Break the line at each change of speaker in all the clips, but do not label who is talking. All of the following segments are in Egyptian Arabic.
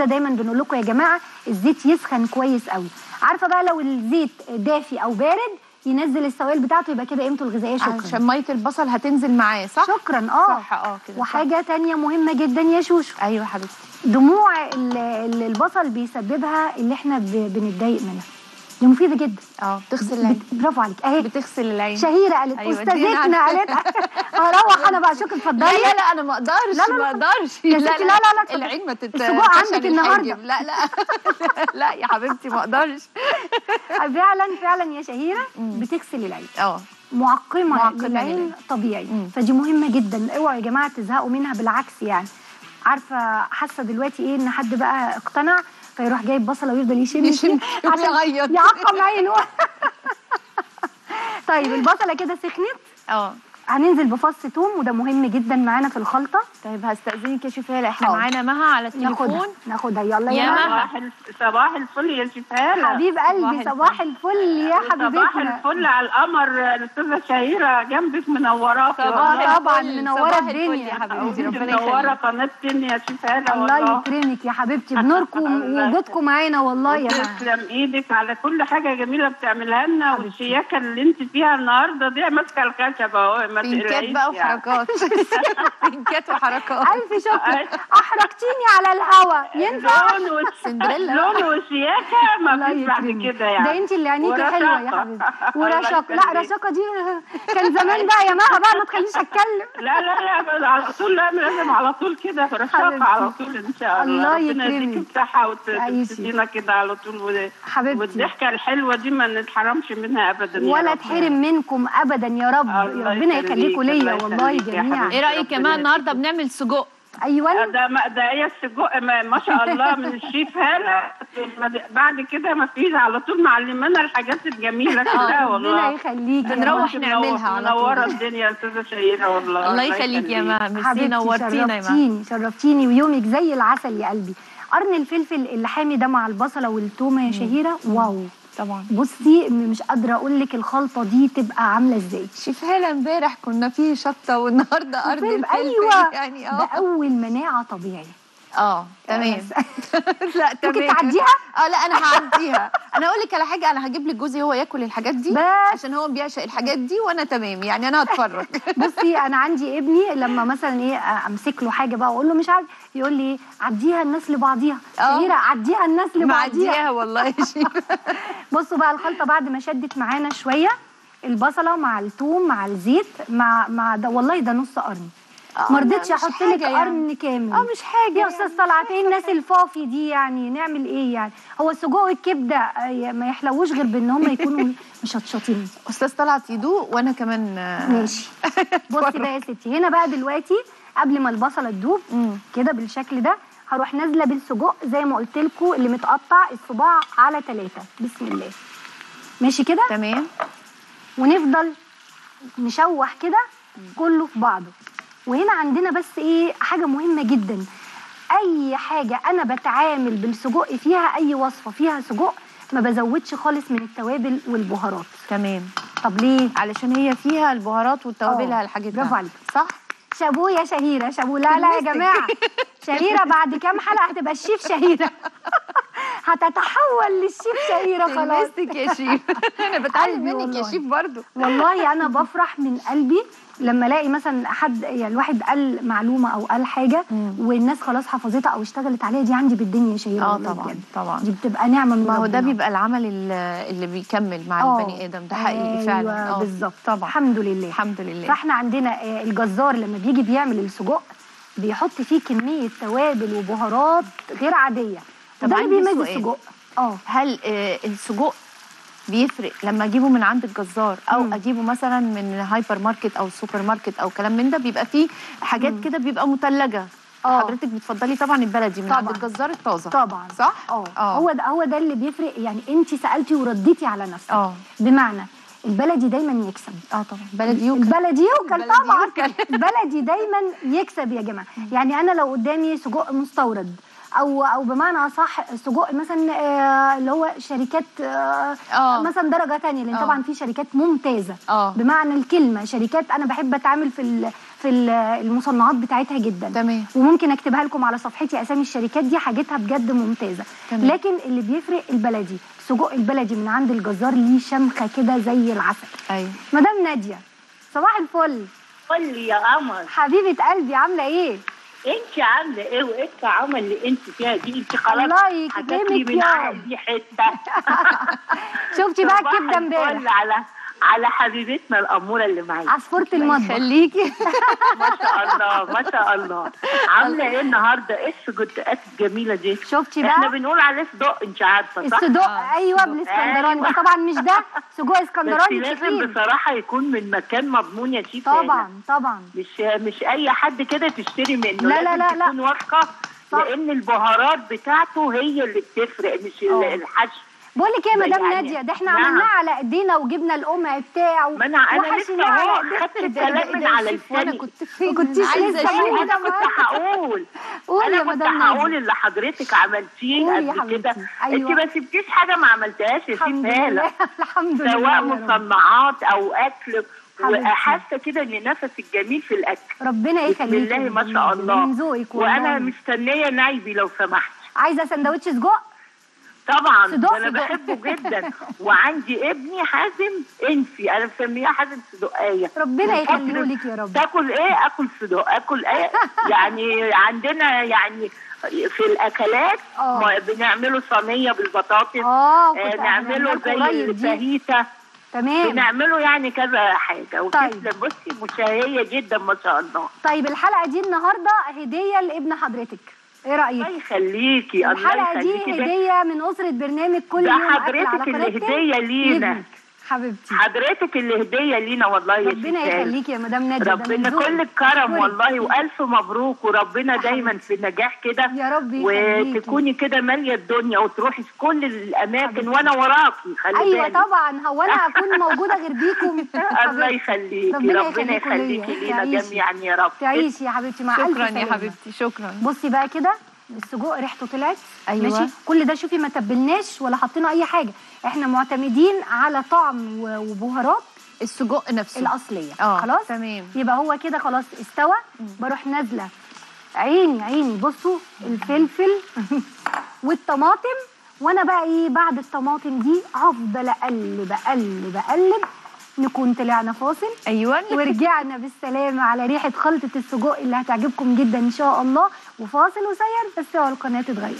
كده دايما بنقول لكم يا جماعه الزيت يسخن كويس قوي عارفه بقى لو الزيت دافي او بارد ينزل السوائل بتاعته يبقى كده قيمته الغذائيه شكرا
عشان ميه البصل هتنزل معاه صح
شكرا اه
صح اه كده
وحاجه تانية مهمه جدا يا شوشو
صح. ايوه حبيبتي
دموع ال- ال- البصل بيسببها اللي احنا ب- بنتضايق منها دي مفيده جدا
اه بتغسل العين
بت- برافو عليك اهي
بتغسل العين
شهيره قالت
أيوة،
استاذتنا
ادينا
قالت هروح انا بقى شوف اتفضلي
لا لا لا انا ما اقدرش
لا، لا،
ما
لا.
اقدرش
يا ستي لا، لا، لا، اتفضلي.
العين ما تت
السجق عندك
عشان
النهاردة.
الحاجب. لا لا لا يا حبيبتي ما اقدرش
فعلا فعلا يا شهيره بتغسل العين
اه
معقمه,
معقمة
للعين
للعين.
طبيعي
مم.
فدي مهمه جدا اوعوا يا جماعه تزهقوا منها بالعكس يعني عارفه حاسه دلوقتي ايه ان حد بقى اقتنع فيروح جايب بصله ويفضل يشم
يشم
فيها عشان
ويعيط.
يعقم عينه طيب البصله كده سخنت
اه
هننزل بفص توم وده مهم جدا معانا في الخلطه
طيب هستأذنك يا شيفاله احنا
حاضر.
معانا مها على
ناخدها
التليفون
ناخدها يلا
يا
يا
مها.
مها
صباح الف- صباح الفل يا شفاله
حبيب قلبي
صباح
صباح الفل يا
صباح
حبيبتنا
الفل على القمر الاستاذه شهيره جنبك منوراك
صباح
طبعاً،
الفل،
منورة
صباح الفل
الدنيا.
يا حبيبتي
انت
ربنا
منوره
يخليك
قناه تن يا شفاله
الله
والله
يكرمك يا حبيبتي بنوركم
الله
ووجودكم معانا والله يا مها
تسلم ايدك على كل حاجه جميله بتعملها لنا والشياكه اللي انت فيها النهارده دي ماسكه الخشب اهو ما
بينكات
تقلقيش
بقى
يعني.
وحركات بينكات وحركات
الف شكر احرجتيني على الهوا ينفع
لون وش...
سندريلا.
لون وشياكه ما
الله
فيش بعد
يكرمك
كده يعني
ده انت اللي عينيكي حلوه يا
ورشاقة.
حبيبتي
الله
ورشاقه لا
يخليك.
رشاقه دي كان زمان بقى يا مها بقى ما تخلينيش اتكلم
لا لا لا على طول لا لازم على طول كده
حبيبتي.
رشاقة على طول ان شاء الله
الله
ربنا
يكرمك.
يديك الصحة
تعيشي.
وتدينا كده على طول و-
حبيبتي
والضحكة الحلوة دي ما نتحرمش منها ابدا يا
ولا
رب.
تحرم منكم ابدا يا رب
الله
ربنا
يخليك،
يخليكم ليا
الله
والله
يخليك يا
جميعا
حبيبتي.
ايه رايك يا
ربنا
مها النهارده
يديك.
بنعمل سجق
ايوه
ده ما ده هي السجق ما, ما شاء الله من الشيف هالة بعد كده ما فيش على طول معلمانا الحاجات الجميلة كده
ربنا
والله
يخليك يا
بنروح
مها.
نعملها على طول.
منورة الدنيا يا استاذة شهيرة والله
الله يخليك يا مها ميرسي
حبيبتي
نورتينا يا مها
شرفتيني شرفتيني ويومك زي العسل يا قلبي قرن الفلفل اللحامي ده مع البصله والثومه يا شهيره واو
طبعا
بصي م- مش قادره اقول لك الخلطه دي تبقى عامله ازاي
شيف هاله امبارح كنا في شطه والنهارده قرن
فيلم-
الفلفل
ايوه
يعني
ده
اه
اول مناعه طبيعي
اه تمام
بس.
لا تمام
ممكن تعديها
اه لا انا هعديها انا اقول لك على حاجه انا هجيب لك جوزي هو ياكل الحاجات دي
بس.
عشان هو بيعشق الحاجات دي وانا تمام يعني انا هتفرج
بصي انا عندي ابني لما مثلا ايه امسك له حاجه بقى واقول له مش عارف يقول لي عديها الناس لبعضيها
اه.
شهيره عديها الناس لبعضيها
معديها والله يا شيف
بصوا بقى الخلطه بعد ما شدت معانا شويه البصله مع الثوم مع الزيت مع مع ده والله ده نص قرن
آه،
ما
لا،
رضيتش
مش
احط
حاجة
لك
يعني.
قرن كامل
اه مش حاجه
يا استاذ طلعت ايه الناس الفافي دي يعني نعمل ايه يعني هو سجق الكبده آه، ما يحلوش غير بان هم يكونوا مشطشطين
استاذ طلعت يدوق وانا كمان آه،
ماشي بصي بقى يا ستي هنا بقى دلوقتي قبل ما البصله تدوب
مم.
كده بالشكل ده هروح نازله بالسجق زي ما قلت لكم اللي متقطع الصباع على ثلاثة بسم الله ماشي كده
تمام
ونفضل نشوح كده كله في بعضه وهنا عندنا بس ايه حاجه مهمه جدا اي حاجه انا بتعامل بالسجق فيها اي وصفه فيها سجق ما بزودش خالص من التوابل والبهارات
تمام
طب ليه
علشان هي فيها البهارات والتوابل
اه،
الحاجات
برافو عليك.
صح
شابوه يا شهيره شابوه لا لا يا
تلمستك.
جماعه شهيره بعد كام حلقه هتبقى الشيف شهيره هتتحول للشيف شهيره خلاص
تلمستك يا شيف انا بتعلم
قلبي
منك يا
والله.
شيف برضو
والله انا بفرح من قلبي لما الاقي مثلا حد يعني الواحد قال معلومه او قال حاجه
مم.
والناس خلاص حفظتها او اشتغلت عليها دي عندي بالدنيا شهيره
اه
والله
طبعا
بجد.
طبعا
دي بتبقى نعمه من
ما هو ده
ربنا.
بيبقى العمل ال- اللي بيكمل مع
اه،
البني ادم ده حقيقي
أيوة
فعلا اه
بالظبط
طبعا
الحمد لله
الحمد لله
فاحنا عندنا آه، الجزار لما بيجي بيعمل السجق بيحط فيه كميه توابل وبهارات غير عاديه
طب
ده اللي
عندي
بيميز
سؤال.
السجق اه
هل آه، السجق بيفرق لما اجيبه من عند الجزار او
مم.
اجيبه مثلا من هايبر ماركت او سوبر ماركت او كلام من ده بيبقى فيه حاجات كده بيبقى مثلجه
اه.
حضرتك بتفضلي طبعا البلدي من عند
طبعاً.
الجزار الطازه
طبعا
صح
اه
اه
هو ده هو ده اللي بيفرق يعني انت سالتي ورديتي على نفسك
اه
بمعنى البلدي دايما يكسب
اه طبعا بلدي يوكل
البلدي يوكل
البلدي
طبعا
يوكل.
البلدي دايما يكسب يا جماعه يعني انا لو قدامي سجق مستورد او او بمعنى اصح سجق مثلا آه، اللي هو شركات آه،
اه.
مثلا درجه تانية لان
اه.
طبعا في شركات ممتازه
اه
بمعنى الكلمه شركات انا بحب اتعامل في ال- في ال- المصنعات بتاعتها جدا
تمام
وممكن اكتبها لكم على صفحتي اسامي الشركات دي حاجتها بجد ممتازه
تمام.
لكن اللي بيفرق البلدي السجق البلدي من عند الجزار ليه شمخه كده زي العسل
ايوه
مدام ناديه صباح الفل
قول لي يا قمر
حبيبه قلبي عامله ايه
انت عامله ايه وايه الطعامه اللي انت فيها دي انت خلاص
الله يكرمك
حكيتي من
يا رب.
عندي حته
شفتي بقى
صباح
الكبده
الفل
امبارح
على على حبيبتنا الاموره اللي معايا
عصفوره المطبخ
خليكي
ما شاء الله ما شاء الله عامله ايه النهارده ايه السجدات الجميله دي
شفتي
احنا
بقى
بنقول عليه صدق انت عارفه صح
الصدق
آه،
ايوه
صدق.
بالاسكندراني بس
أيوة.
طبعا مش ده سجق
بس
اسكندراني
لازم
تخين
بصراحه يكون من مكان مضمون يا شيخ هانة.
طبعا طبعا
مش مش اي حد كده تشتري منه
لا، لا،
لازم
لا، لا.
تكون واثقه
صح.
لان البهارات بتاعته هي اللي بتفرق مش ال-
آه.
الحشو
بقول لك ايه يا مدام
يعني-
ناديه ده احنا
نعم.
عملناه على ايدينا وجبنا القمع بتاعه
ما انا انا لسه
وحشيناه على
اهو
إيدينا.
خدت الكلام من على
وانا
لساني
كنت فين
كنتيش
عايزه
لسه
اشوف
موجودة
انا كنت
معاكي.
هقول
قولي يا
انا كنت
مدام
هقول
ناديه
اللي حضرتك عملتيه
قولي يا
قبل
حبيبتي.
كده
أيوة.
انت ما سبتيش حاجه ما عملتهاش يا
الحمد
ست
لله
هاله
الحمد لله
سواء
يا رب.
مصنعات او اكل
حبيبتي.
وحاسه كده ان نفسك جميل في الاكل
ربنا
بسم
يخليكي
الله ما
يا
شاء
بنتي،
الله
من ذوقك
وانا
والله.
مستنيه نايبي لو سمحت
عايزه سندوتش سجق
طبعا
صدق
ده انا
صدق.
بحبه جدا وعندي ابني حازم انفي انا مسميه حازم صدقايه
ربنا
من كتر
يخليه لك يا رب
تاكل ايه اكل صدق اكل ايه يعني عندنا يعني في الاكلات
آه.
ما بنعمله صينيه بالبطاطس
اه
آه
كنت
نعمله
هعملها
زي
قريب دي.
الفاهيتا
تمام
بنعمله يعني كذا حاجه
طيب.
وتسلم بصي مشهيه جدا ما شاء الله
طيب الحلقه دي النهارده هديه لابن حضرتك ايه رايك
الله يخليكي الله
الحلقه دي
يخليكي ده-
هديه من اسره برنامج كل
ده
يوم أكل
حضرتك
على
اللي
قناتنا
هدية لينا.
لابنك. حبيبتي
حضرتك اللي هديه لينا والله يا
ربنا
ستات.
يخليكي يا مدام ناديه ده من
ربنا
ذوقك.
كل الكرم
ذوقك.
والله والف مبروك وربنا دايما في نجاح كده
يا رب يخليكي.
وتكوني كده ماليه الدنيا وتروحي في كل الاماكن وانا وراكي خلي
ايوه
بالك
طبعا هو انا اكون موجوده غير بيكم
الله يخليكي
ربنا
ربنا
يخليكوا ليا.
يخليكي لينا
تعيشي.
جميعا يا رب
تعيشي يا حبيبتي مع الف
شكرا يا
سلامة.
حبيبتي شكرا
بصي بقى كده السجق ريحته طلعت
أيوة.
ماشي كل ده شوفي ما تبلناش ولا حطينا اي حاجه احنا معتمدين على طعم و- وبهارات
السجق نفسه
الاصليه
اه
خلاص
تمام
يبقى هو كده خلاص استوى بروح نازله عيني عيني بصوا الفلفل والطماطم وانا بقى ايه بعد الطماطم دي هفضل اقلب اقلب اقلب نكون طلعنا فاصل
ايوه
ورجعنا بالسلامة على ريحة خلطة السجق اللي هتعجبكم جدا إن شاء الله وفاصل وسير بس اوعوا القناة تتغير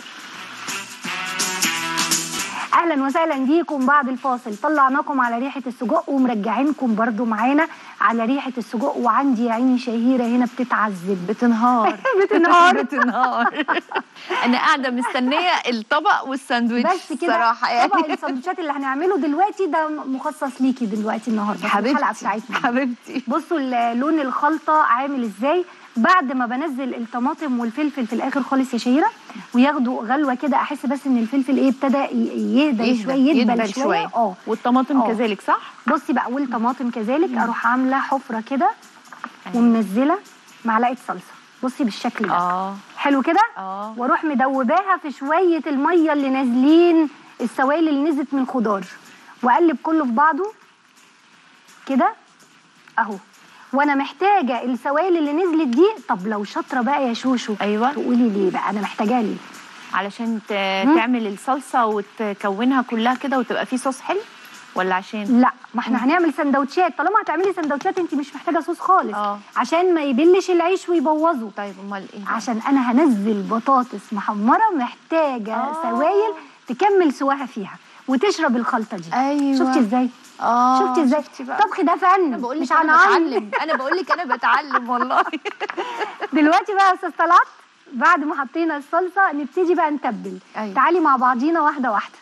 اهلا وسهلا بيكم بعد الفاصل طلعناكم على ريحه السجق ومرجعينكم برضو معانا على ريحه السجق وعندي يا عيني شهيره هنا بتتعذب
بتنهار
بتنهار.
بتنهار انا قاعده مستنيه الطبق والساندوتش
بس كده
صراحه يعني
طبق السندوتشات اللي هنعمله دلوقتي ده مخصص ليكي دلوقتي النهارده في الحلقه
حبيبتي
بتاعتنا
حبيبتي
بصوا ال- لون الخلطه عامل ازاي بعد ما بنزل الطماطم والفلفل في الاخر خالص يا شهيره وياخدوا غلوه كده احس بس ان الفلفل ايه ابتدى ي- يهدى
يهدى،
شويه يدبل
يدبل
شويه
شوية.
اه
والطماطم
آه.
كذلك صح
بصي بقى والطماطم كذلك اروح عامله حفره كده ومنزله معلقه صلصه بصي بالشكل ده
اه
حلو كده
اه
واروح مدوباها في شويه الميه اللي نازلين السوائل اللي نزلت من الخضار واقلب كله في بعضه كده اهو وانا محتاجه السوائل اللي نزلت دي طب لو شاطره بقى يا شوشو
ايوه
تقولي ليه بقى انا محتاجاها ليه
علشان ت-
مم.
تعمل الصلصه وتكونها كلها كده وتبقى فيه صوص حلو ولا عشان
لا ما احنا هنعمل سندوتشات طالما هتعملي سندوتشات انت مش محتاجه صوص خالص
اه.
عشان ما يبلش العيش ويبوظه
طيب امال ايه بقى؟
عشان انا هنزل بطاطس محمره محتاجه
آه.
سوائل تكمل سواها فيها وتشرب الخلطه دي
ايوه
شفتي ازاي
اه
شفتي ازاي
شفتي بقى
الطبخ ده فن
انا بقول
مش
لك انا
هنعلم
بتعلم انا بقول لك انا بتعلم والله
دلوقتي بقى يا استاذ طلعت بعد ما حطينا الصلصه نبتدي بقى نتبل
أيوة.
تعالي مع بعضينا واحده واحده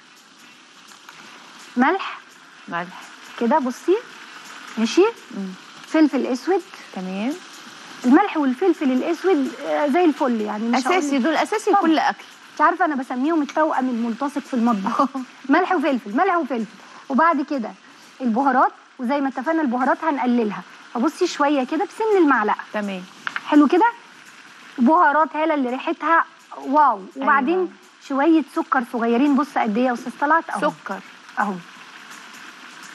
ملح
ملح
كده بصي ماشي
مم.
فلفل اسود
تمام
الملح والفلفل الاسود آه، زي الفل يعني مش هقول
اساسي
لك-
دول اساسي
طبعا.
كل اكل
انت عارفه انا بسميهم التوأم الملتصق في المطبخ ملح وفلفل ملح وفلفل وبعد كده البهارات وزي ما اتفقنا البهارات هنقللها فبصي شويه كده بسن المعلقه
تمام
حلو كده بهارات هاله اللي ريحتها واو وبعدين
أيوة.
شويه سكر صغيرين بص قد ايه يا استاذ طلعت اهو
سكر
اهو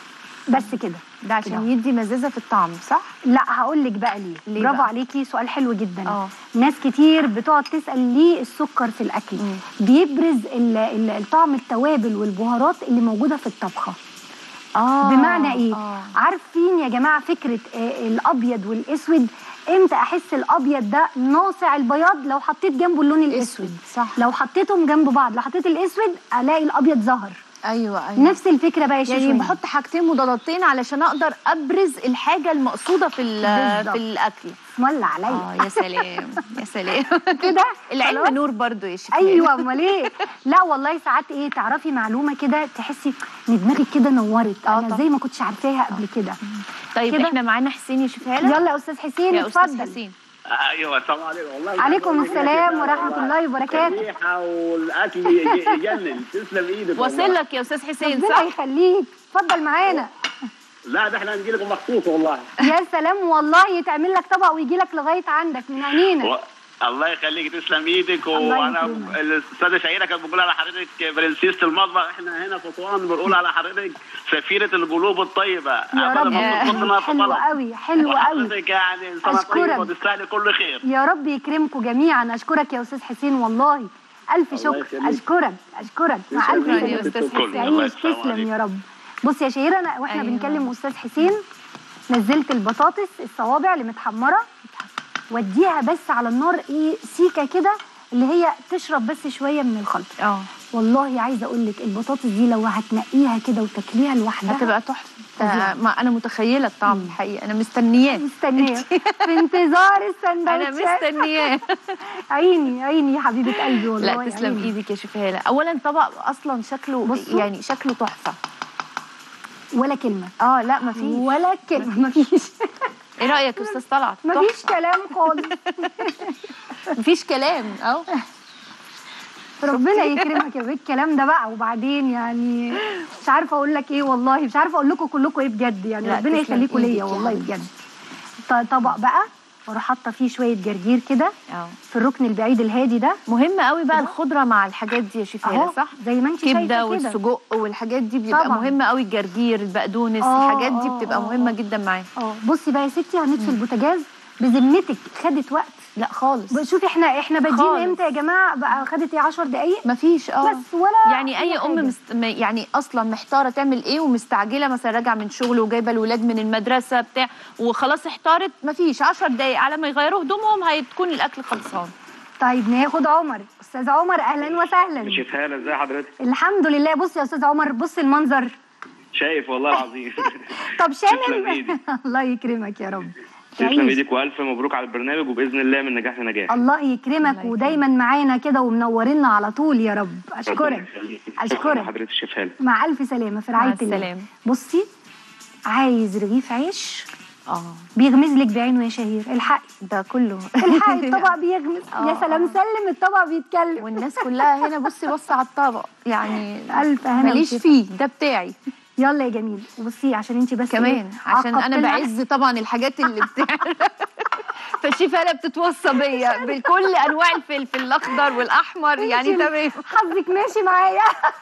بس كده
ده عشان يدي مزازه في الطعم صح
لا هقول لك بقى ليه,
ليه
برافو
بقى؟
عليكي سؤال حلو جدا
اه.
ناس كتير بتقعد تسال ليه السكر في الاكل
مم.
بيبرز ال- ال- الطعم التوابل والبهارات اللي موجوده في الطبخه
اه
بمعنى ايه
آه.
عارفين يا جماعه فكره آه، الابيض والاسود امتى احس الابيض ده ناصع البياض لو حطيت جنبه اللون الاسود
صح
لو حطيتهم جنب بعض لو حطيت الاسود الاقي الابيض ظهر
ايوه ايوه
نفس الفكره بقى يا
يعني
شيشوين.
بحط حاجتين مضادتين علشان اقدر ابرز الحاجه المقصوده في ال-
بالظبط.
في الاكل
مولع عليا
اه يا سلام يا سلام
كده
العلم
خلاص؟
نور برضو يا شيخ
ايوه امال ايه لا والله ساعات ايه تعرفي معلومه كده تحسي ان دماغك كده نورت
آه
انا
طبعا.
زي ما كنتش عارفاها قبل كده
طيب
كده؟
احنا معانا حسين يشوفها لك
يلا يا استاذ حسين
يا استاذ
اتفضل
حسين
ايوه السلام عليكم والله
عليكم السلام ورحمه الله وبركاته
الريحه والاكل يج- يجنن تسلم ايدك
واصل
والله.
لك يا استاذ حسين
ربنا
صح
يخليك اتفضل معانا
لا ده احنا هنجي لكم مخصوص والله
يا سلام والله يتعمل لك طبق ويجي لك لغايه عندك من عينينا
و... الله يخليك تسلم ايدك
الله
وانا
يكرمك.
الاستاذه شهيره كانت بتقول على حضرتك برنسيسه المطبخ احنا هنا في اسوان بنقول على حضرتك سفيره القلوب الطيبه
يا رب
أبداً ما كنت ما
حلو
طلب.
قوي حلو قوي
وحضرتك يعني انسانه
أشكرك.
طيبه وتستاهلي كل خير
يا رب يكرمكم جميعا اشكرك يا استاذ حسين والله الف
الله
شكر
يخليك.
اشكرك اشكرك مع
تسلم
الف
شكراً يا
سلامه
أستاذ
كل. الله
تعيش
يسلم
تسلم
عليك.
يا رب بص يا شهيره انا واحنا
أيوة.
بنكلم استاذ حسين نزلت البطاطس الصوابع اللي متحمره واديها بس على النار ايه سيكه كده اللي هي تشرب بس شويه من الخلط
اه
والله عايزه اقول لك البطاطس دي لو هتنقيها كده وتاكليها لوحدها
هتبقى تحفه
فظيعة.
ده- ما انا متخيله الطعم الحقيقه انا مستنياه
مستنيه في انتظار
انا
السندوتشات
مستنياه
عيني عيني يا حبيبه قلبي والله
لا تسلم
عيني.
ايدك يا شيف هاله اولا طبق اصلا شكله
بصوا.
يعني شكله تحفه
ولا كلمه
اه لا ما فيش
ولا كلمه مفيش
ايه رايك يا استاذ طلعت
مفيش
تحفة.
كلام خالص
مفيش كلام اهو
ربنا يكرمك يا بيه الكلام ده بقى وبعدين يعني مش عارفه اقول لك ايه والله مش عارفه اقول لكم كلكم ايه بجد يعني
لا،
ربنا
تسلم
يخليكم
إيدك
ليا
يا
والله
حبيبتي.
بجد ط- طبق بقى واروح حاطه فيه شويه جرجير كده
اه
في الركن البعيد الهادي ده
مهم قوي بقى الخضره مع الحاجات دي يا شيف
اهو
هاله صح
زي ما انت شايفه
كبده
كده
والسجق والحاجات دي بيبقى
طبعاً.
مهمه قوي الجرجير البقدونس
آه،
الحاجات دي
آه،
بتبقى
آه،
مهمه
آه.
جدا معايا
اه بصي بقى يا ستي هنطفي البوتاجاز بذمتك خدت وقت
لا خالص
بس شوفي احنا احنا بادئين
خالص.
امتى يا جماعه بقى خدت ايه 10 دقايق
مفيش اه
بس ولا
يعني اي ام
حاجة.
مست... م- يعني اصلا محتاره تعمل ايه ومستعجله مثلا راجعه من شغل وجايبه الولاد من المدرسه بتاع وخلاص احتارت مفيش 10 دقايق على ما يغيروا هدومهم هتكون الاكل خلصان
طيب ناخد عمر استاذ عمر اهلا وسهلا
شيف هاله ازي حضرتك
الحمد لله بص يا استاذ عمر بص المنظر
شايف والله العظيم
طب
تسلم
شامل
إيدك.
الله يكرمك يا رب
تسلم
تعيش.
ايدك والف مبروك على البرنامج وباذن الله من نجاح لنجاح
الله يكرمك ودايما معانا كده ومنورنا على طول يا رب اشكرك اشكرك
حضرتك شيف هاله
مع الف سلامه في
مع
رعايه الله
السلامة.
بصي عايز رغيف عيش
اه
بيغمز لك بعينه يا شهير الحقي
ده كله
الحقي الطبق بيغمز يا
آه،
سلام
آه.
سلم الطبق بيتكلم
والناس كلها هنا بصي بص على الطبق يعني
ألف هنا
ماليش
وشفا.
فيه ده بتاعي
يلا يا جميل بصي عشان انت بس
كمان
إيه،
عشان انا
عقبتنا.
بعز طبعا الحاجات اللي بتاع فالشيف هلا بتتوصى بيا بكل انواع الفلفل الاخضر والاحمر يعني
انت
تمام
حظك ماشي معايا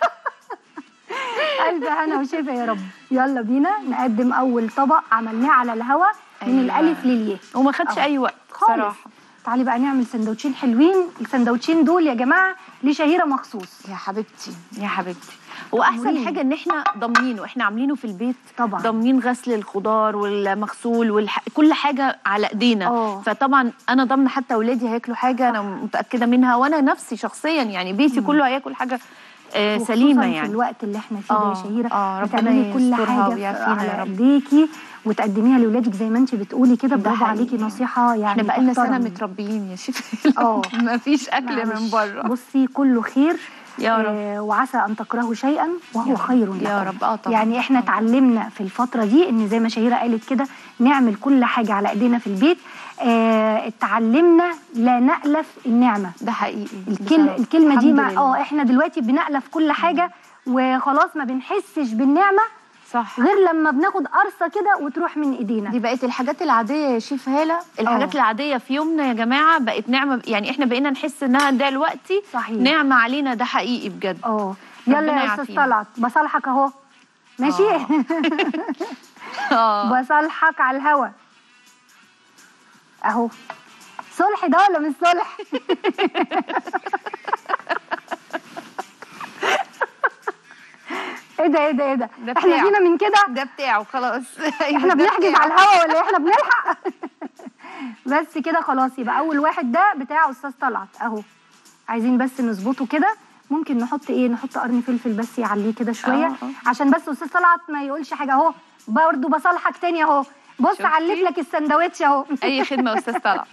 ألف هنا وشفا يا رب يلا بينا نقدم أول طبق عملناه على الهوا من
أيوة.
الألف للياء
وما خدش
أهو.
اي وقت
خالص
صراحه
تعالي بقى نعمل سندوتشين حلوين السندوتشين دول يا جماعة لشهيرة مخصوص
يا حبيبتي يا حبيبتي واحسن
أمورين.
حاجه ان احنا ضامنينه احنا عاملينه في البيت
طبعاً.
ضامنين غسل الخضار والمغسول والح... كل حاجه على ايدينا
آه.
فطبعا انا ضامنه حتى اولادي هياكلوا حاجه انا متاكده منها وانا نفسي شخصيا يعني بيتي كله هياكل حاجه آه
وخصوصاً
سليمه
في
يعني
الوقت اللي احنا فيه ده يا
آه،
شهيرة
آه، ربنا
بتعملي كل
يسترها
حاجة في-
ويعافينا يا
على
رب.
ايديكي وتقدميها لاولادك زي ما انت بتقولي كده
ده
برافو
حقيقي.
عليكي نصيحة يعني
احنا بقالنا سنه
تحترم.
متربيين يا شيف
آه.
ما فيش اكل من
معلش.
بره
بصي كله خير
يا رب.
آه وعسى ان تكرهوا شيئا وهو
يا
خير
رب.
لكم
يا رب. آه طبعاً.
يعني احنا
آه.
اتعلمنا في الفتره دي ان زي ما شهيره قالت كده نعمل كل حاجه على ايدينا في البيت آه اتعلمنا لا نألف النعمه
ده حقيقي
الكل
بصراحة.
الكلمه دي
الحمد
مع
لله.
اه احنا دلوقتي بنألف كل حاجه وخلاص ما بنحسش بالنعمه
صح
غير لما بناخد قرصه كده وتروح من ايدينا
دي بقت الحاجات العاديه يا شيف هاله الحاجات
آه.
العاديه في يومنا يا جماعه بقت نعمه يعني احنا بقينا نحس انها دلوقتي
صحيح.
نعمه علينا ده حقيقي بجد
اه يلا
ربنا
يا استاذ
يعافينا.
طلعت بصالحك اهو ماشي
اه
بصالحك على الهوا اهو صلح ده ولا مش صلح ايه ده ايه ده ايه ده
ده
احنا
بتاعه.
فينا من كده
ده بتاعه خلاص
احنا بنحجز على الهوا ولا إيه؟ احنا بنلحق بس كده خلاص يبقى اول واحد ده بتاع استاذ طلعت اهو عايزين بس نظبطه كده ممكن نحط ايه نحط قرن فلفل بس يعليه كده شويه
آه، آه.
عشان بس استاذ طلعت ما يقولش حاجه اهو برضه بصالحك تاني اهو بص
شفتي؟
عليت لك السندوتش اهو
اي خدمه يا استاذ طلعت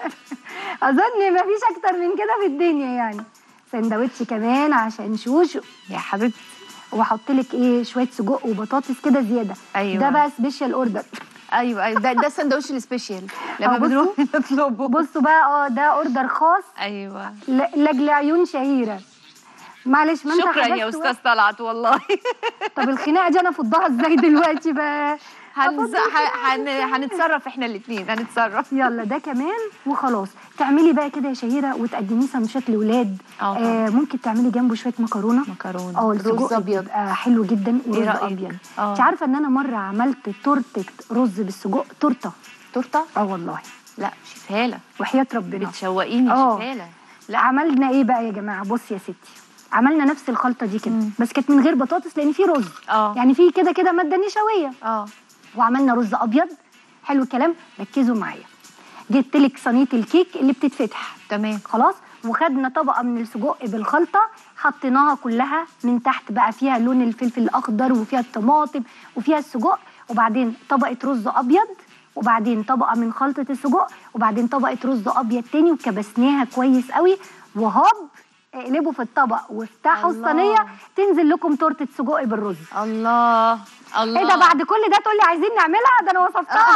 اظن ما فيش اكتر من كده في الدنيا يعني سندوتش كمان عشان شوش
يا حبيبتي
واحط لك ايه شويه سجق وبطاطس كده زياده
أيوة.
ده بقى سبيشال اوردر
ايوه ايوه ده ده السندوتش السبيشال لما
آه، بصوا.
بنروح نطلبه
بصوا بقى اه ده اوردر خاص
ايوه
ل- لاجل عيون شهيره معلش ما انت
شكرا يا
حجزت
استاذ طلعت والله
وقت. طب الخناقه دي انا افضها ازاي دلوقتي بقى
هنز...
أفضل
ح- هن... هنتصرف احنا الاثنين هنتصرف
يلا ده كمان وخلاص تعملي بقى كده يا شهيره وتقدميه سندوتشات لاولاد
اه
آه ممكن تعملي جنبه شويه مكرونه
مكرونه
اه
رز
السجق
ابيض
بيبقى حلو جدا ورز
إيه رأيك؟
ابيض
آه.
انت عارفه ان انا مره عملت تورته رز بالسجق تورته
تورته
اه والله
لا شفاله
وحياه ربنا
بتشوقيني
آه.
شفاله
لا عملنا ايه بقى يا جماعه بصي يا ستي عملنا نفس الخلطه دي كده
مم.
بس كانت من غير بطاطس لان في رز
اه
يعني في كده كده ماده نشويه
اه
وعملنا رز ابيض حلو الكلام ركزوا معايا جبت لك صينيه الكيك اللي بتتفتح
تمام
خلاص وخدنا طبقه من السجق بالخلطه حطيناها كلها من تحت بقى فيها لون الفلفل الاخضر وفيها الطماطم وفيها السجق وبعدين طبقه رز ابيض وبعدين طبقه من خلطه السجق وبعدين طبقه رز ابيض تاني وكبسناها كويس قوي وهوب اقلبوا في الطبق وافتحوا
الله.
الصينيه تنزل لكم تورته سجق بالرز
الله الله
ايه ده بعد كل ده تقول لي عايزين نعملها ده انا وصفتها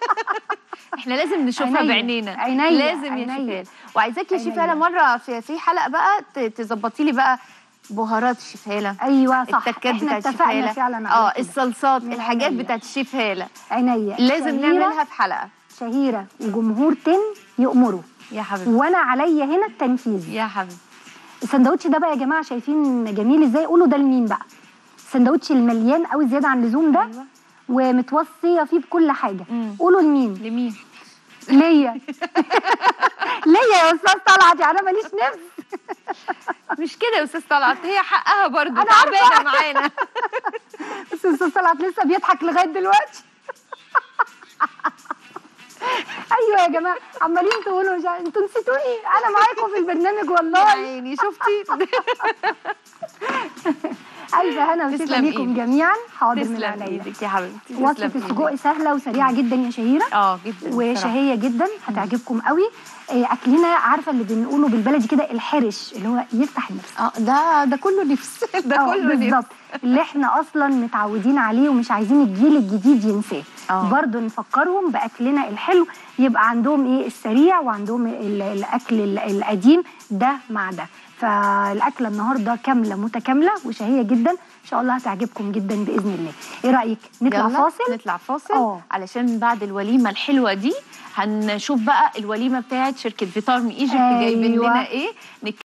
احنا لازم نشوفها
عينيا.
بعينينا
عينيا.
لازم يا
عينيا.
شفال وعايزاكي يا
عينيا.
شفاله مره في في حلقه بقى ت- تظبطي لي بقى بهارات الشفاله
ايوه صح
التكات
احنا
بتاعت
اتفقنا
الشفاله
فعلا على
اه
كده.
الصلصات
من
الحاجات
عينيا.
بتاعت الشفاله
عينيا
لازم
شهيرة-
نعملها في حلقه
شهيره وجمهور يؤمروا
يا حبيبتي
وانا عليا هنا التنفيذ
يا حبيبتي
السندوتش ده بقى يا جماعه شايفين جميل ازاي قولوا ده لمين بقى السندوتش المليان قوي زياده عن اللزوم ده
أيوة.
ومتوصيه فيه بكل حاجه
مم.
قولوا لمين
لمين
ليا ليا يا استاذ طلعت يعني انا ماليش نفس
مش كده يا استاذ طلعت هي حقها برضو
أنا عارفة.
تعبانه معانا
بس الاستاذ طلعت لسه بيضحك لغايه دلوقتي ايوه يا جماعه عمالين تقولوا مش عارف- انتوا نسيتوني انا معاكم في البرنامج
يا
والله
عيني شفتي
الف هنا وشفا
تسلم
ليكم
إيدك.
جميعا حاضر من
تسلم
عليا
ايدك يا حبيبتي
وصفه
تسلم
السجق
إيدك.
سهله وسريعه جدا يا شهيره
اه جدا بصراحة.
وشهيه جدا هتعجبكم قوي إيه، اكلنا عارفه اللي بنقوله بالبلدي كده الحرش اللي هو يفتح النفس
اه ده ده كله نفس ده
آه،
كله نفس
بالظبط اللي احنا اصلا متعودين عليه ومش عايزين الجيل الجديد ينساه
آه.
برضه نفكرهم باكلنا الحلو يبقى عندهم ايه السريع وعندهم ال- الاكل ال- القديم ده مع ده فالاكله النهارده كامله متكامله وشهيه جدا ان شاء الله هتعجبكم جدا باذن الله ايه رايك نطلع
يلا
فاصل
نطلع فاصل
آه.
علشان بعد الوليمه الحلوه دي هنشوف بقى الوليمه بتاعت شركه فيتارم ايجيبت جايبين
أيوة.
لنا ايه